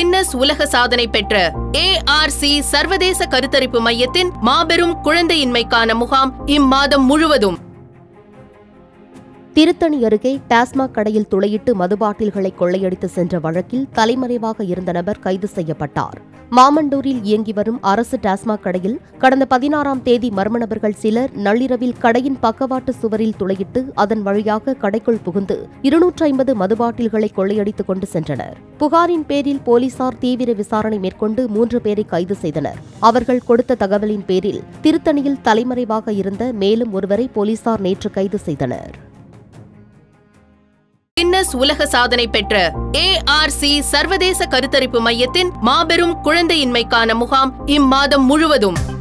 Guinness உலக சாதனை பெற்ற ஏஆர்சி சர்வதேச கருத்தரிப்பு மையத்தின் மாபெரும் குழந்தையின்மைக்கான முகாம் இம்மாதம் முழுவதும் திருத்தணி அருகே டாஸ்மாக் கடையில் துளையிட்டு மது பாட்டில்களை கொள்ளையடித்து சென்ற வழக்கில் தலைமறைவாக இருந்த நபர் கைது செய்யப்பட்டார் மாமண்டூரில் இயங்கி வரும் அரசு டாஸ்மாக் கடையில் கடந்த பதினாறாம் தேதி மர்ம நபர்கள் சிலர் நள்ளிரவில் கடையின் பக்கவாட்டு சுவரில் துளையிட்டு அதன் வழியாக கடைக்குள் புகுந்து இருநூற்றி ஐம்பது மது பாட்டில்களை கொள்ளையடித்துக் கொண்டு சென்றனர் புகாரின் பேரில் போலீசார் தீவிர விசாரணை மேற்கொண்டு மூன்று பேரை கைது செய்தனர் அவர்கள் கொடுத்த தகவலின் பேரில் திருத்தணியில் தலைமறைவாக இருந்த மேலும் ஒருவரை போலீசார் நேற்று கைது செய்தனர் கின்னஸ் உலக சாதனை பெற்ற ஏஆர்சி சர்வதேச கருத்தரிப்பு மையத்தின் மாபெரும் குழந்தையின்மைக்கான முகாம் இம்மாதம் முழுவதும்